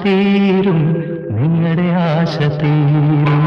തീരും നിങ്ങളുടെ ആശ തീരും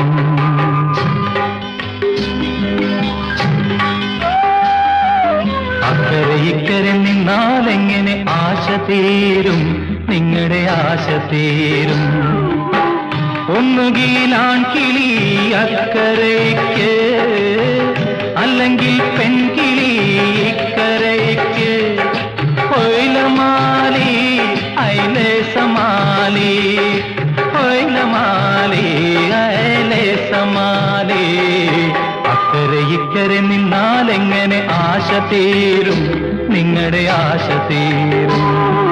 അക്കരെ ഇക്കരെ നിന്നാലെങ്ങനെ ആശ തീരും നിങ്ങളുടെ ആശ തീരും ഒന്നുകിലാൺ കിളി അക്കരയ്ക്ക് അല്ലെങ്കിൽ പെൺകിളി ഇക്കരയ്ക്ക് കൊയിലമാലി ഐലേസമാലി കൊയിലമാലി ഐലേസമാലി അക്കരെ ഇക്കരെ നിന്നാലെങ്ങനെ ആശ തീരും നിങ്ങളുടെ ആശ തീരും